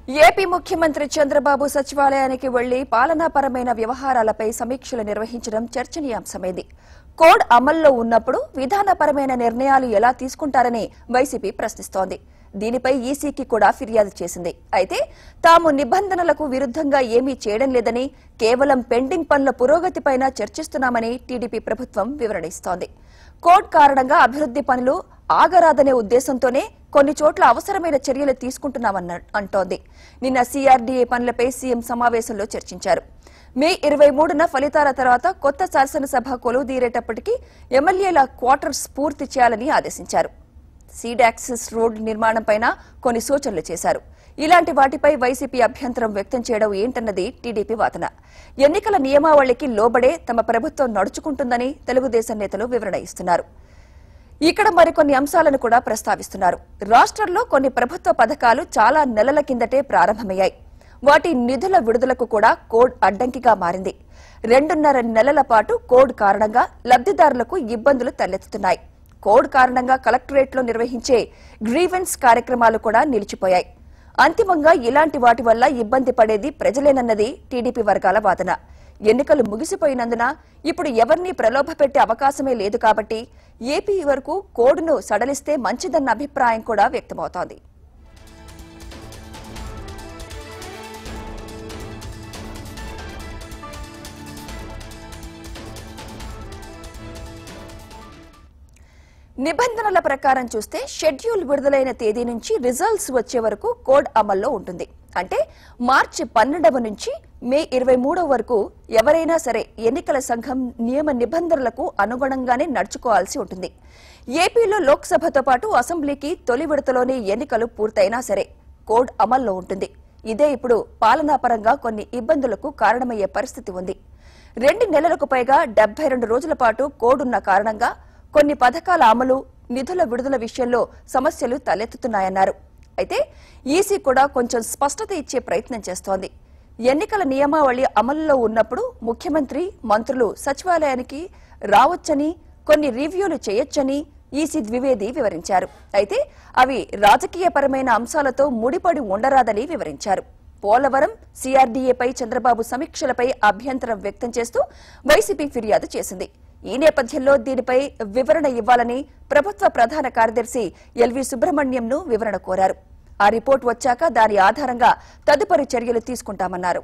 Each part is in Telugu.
ఏపీ ముఖ్యమంత్రి చంద్రబాబు సచివాలయానికి వెళ్లి పాలనాపరమైన వ్యవహారాలపై సమీక్షలు నిర్వహించడం చర్చనీయాంశమైంది కోడ్ అమల్లో ఉన్నప్పుడు విధానపరమైన నిర్ణయాలు ఎలా తీసుకుంటారని వైసీపీ ప్రశ్నిస్తోంది దీనిపై ఈసీకి కూడా ఫిర్యాదు చేసింది అయితే తాము నిబంధనలకు విరుద్ధంగా ఏమీ చేయడం లేదని కేవలం పెండింగ్ పనుల పురోగతిపైన చర్చిస్తున్నామని టీడీపీ ప్రభుత్వం వివరణ ఇస్తోంది కోడ్ కారణంగా అభివృద్ది పనులు ఆగరాదనే ఉద్దేశంతోనే కొన్ని చోట్ల అవసరమైన చర్యలు తీసుకుంటున్నామన్న అంటోంది నిన్న సీఆర్డీఏ పనులపై సీఎం సమావేశంలో చర్చించారు మే ఇరవై మూడున ఫలితాల తర్వాత కొత్త శాసనసభ కొలువుదీరేటప్పటికీ ఎమ్మెల్యేల క్వార్టర్స్ పూర్తి చేయాలని ఆదేశించారు సీడాక్సిస్ రోడ్ నిర్మాణంపైన కొన్ని సూచనలు చేశారు ఇలాంటి వాటిపై వైసీపీ అభ్యంతరం వ్యక్తం చేయడం ఏంటన్నది టీడీపీ వాదన ఎన్నికల నియమావళికి లోబడే తమ ప్రభుత్వం నడుచుకుంటుందని తెలుగుదేశం నేతలు వివరణ ఇస్తున్నారు ఇక్కడ మరికొన్ని అంశాలను కూడా ప్రస్తావిస్తున్నారు రాష్ట్రంలో కొన్ని ప్రభుత్వ పథకాలు చాలా నెలల కిందటే ప్రారంభమయ్యాయి వాటి నిధుల విడుదలకు కూడా కోడ్ అడ్డంకిగా మారింది రెండున్నర నెలల పాటు కోడ్ కారణంగా లబ్దిదారులకు ఇబ్బందులు తలెత్తుతున్నాయి కోడ్ కారణంగా కలెక్టరేట్లో నిర్వహించే గ్రీవెన్స్ కార్యక్రమాలు కూడా నిలిచిపోయాయి అంతిమంగా ఇలాంటి వాటి వల్ల ఇబ్బంది పడేది ప్రజలేనన్నది టీడీపీ వర్గాల వాదన ఎన్నికలు ముగిసిపోయినందున ఇప్పుడు ఎవరినీ ప్రలోభపెట్టే అవకాశమే లేదు కాబట్టి ఏపీ వరకు కోడ్ను సడలిస్తే మంచిదన్న అభిప్రాయం కూడా వ్యక్తమవుతోంది నిబంధనల ప్రకారం చూస్తే షెడ్యూల్ విడుదలైన తేదీ నుంచి రిజల్ట్స్ వచ్చే వరకు కోడ్ అమల్లో ఉంటుంది అంటే మార్చి పన్నెండవ నుంచి మే ఇరవై మూడవ వరకు ఎవరైనా సరే ఎన్నికల సంఘం నియమ నిబంధనలకు అనుగుణంగానే నడుచుకోవాల్సి ఉంటుంది ఏపీలో లోక్సభతో పాటు అసెంబ్లీకి తొలి విడతలోనే ఎన్నికలు పూర్తయినా సరే కోడ్ అమల్లో ఉంటుంది ఇదే ఇప్పుడు పాలనాపరంగా కొన్ని ఇబ్బందులకు కారణమయ్యే పరిస్థితి ఉంది రెండు నెలలకు పైగా డెబ్బై రెండు రోజుల పాటు కోడ్ ఉన్న కారణంగా కొన్ని పథకాల అమలు నిధుల విడుదల విషయంలో సమస్యలు తలెత్తుతున్నాయన్నారు అయితే ఈసీ కూడా కొంచెం స్పష్టత ఇచ్చే ప్రయత్నం చేస్తోంది ఎన్నికల నియమావళి అమలులో ఉన్నప్పుడు ముఖ్యమంత్రి మంత్రులు సచివాలయానికి రావచ్చని కొన్ని రివ్యూలు చేయొచ్చని ఈసీ ద్వివేది వివరించారు అయితే అవి రాజకీయపరమైన అంశాలతో ముడిపడి ఉండరాదని వివరించారు పోలవరం సీఆర్డీఏపై చంద్రబాబు సమీక్షలపై అభ్యంతరం వ్యక్తం చేస్తూ వైసీపీ ఫిర్యాదు చేసింది ఈ నేపథ్యంలో దీనిపై వివరణ ఇవ్వాలని ప్రభుత్వ ప్రధాన కార్యదర్శి ఎల్వి సుబ్రహ్మణ్యంను వివరణ కోరారు ఆ రిపోర్ట్ వచ్చాక దాని ఆధారంగా తదుపరి చర్యలు తీసుకుంటామన్నారు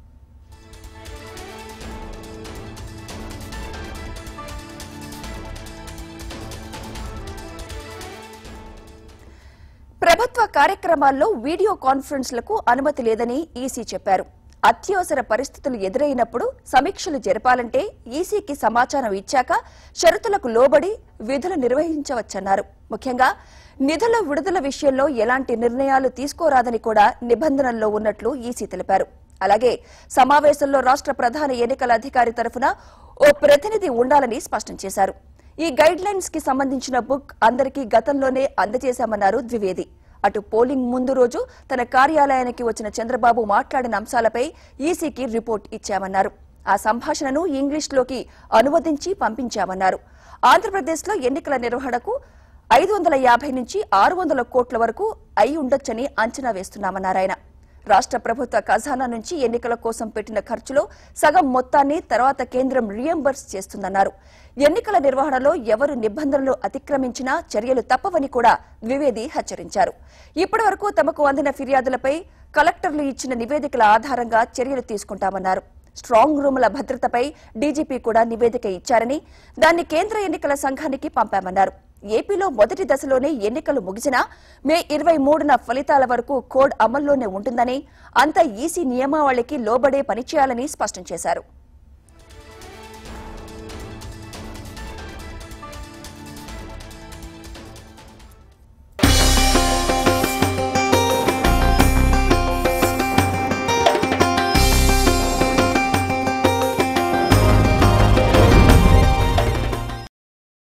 ప్రభుత్వ కార్యక్రమాల్లో వీడియో కాన్ఫరెన్స్లకు అనుమతి లేదని ఈసీ చెప్పారు అత్యవసర పరిస్థితులు ఎదురైనప్పుడు సమీక్షలు జరపాలంటే ఈసీకి సమాచారం ఇచ్చాక షరతులకు లోబడి విధులు నిర్వహించవచ్చన్నారు ముఖ్యంగా నిధుల విడుదల విషయంలో ఎలాంటి నిర్ణయాలు తీసుకోరాదని కూడా నిబంధనల్లో ఉన్నట్లు ఈసీ తెలిపారు అలాగే సమావేశంలో రాష్ట్ర ప్రధాన ఎన్నికల అధికారి తరఫున ఓ ప్రతినిధి ఉండాలని స్పష్టం చేశారు ఈ గైడ్ లైన్స్ కి సంబంధించిన బుక్ అందరికీ గతంలోనే అందజేశామన్నారు ద్వివేది అటు పోలింగ్ ముందు రోజు తన కార్యాలయానికి వచ్చిన చంద్రబాబు మాట్లాడిన అంశాలపై ఈసీకి రిపోర్ట్ ఇచ్చామన్నారు ఆ సంభాషణను ఇంగ్లీష్లోకి అనువదించి పంపించామన్నారు ఆంధ్రప్రదేశ్లో ఎన్నికల నిర్వహణకు ఐదు వందల యాభై నుంచి ఆరు వందల కోట్ల వరకు అయి ఉండొచ్చని అంచనా వేస్తున్నామన్నారు ఆయన రాష్ట్ర ప్రభుత్వ ఖజానా నుంచి ఎన్నికల కోసం పెట్టిన ఖర్చులో సగం మొత్తాన్ని తర్వాత కేంద్రం రియంబర్స్ చేస్తుందన్నారు ఎన్నికల నిర్వహణలో ఎవరు నిబంధనలు అతిక్రమించినా చర్యలు తప్పవని కూడా ద్వివేది హెచ్చరించారు ఇప్పటి వరకు తమకు అందిన ఫిర్యాదులపై కలెక్టర్లు ఇచ్చిన నివేదికల ఆధారంగా చర్యలు తీసుకుంటామన్నారు స్ట్రాంగ్ రూముల భద్రతపై డీజీపీ కూడా నివేదిక ఇచ్చారని దాన్ని కేంద్ర ఎన్నికల సంఘానికి పంపామన్నారు ఏపీలో మొదటి దశలోనే ఎన్నికలు ముగిసినా మే ఇరవై మూడున ఫలితాల వరకు కోడ్ అమల్లోనే ఉంటుందని అంతా ఈసీ నియమావళికి లోబడే పనిచేయాలని స్పష్టం చేశారు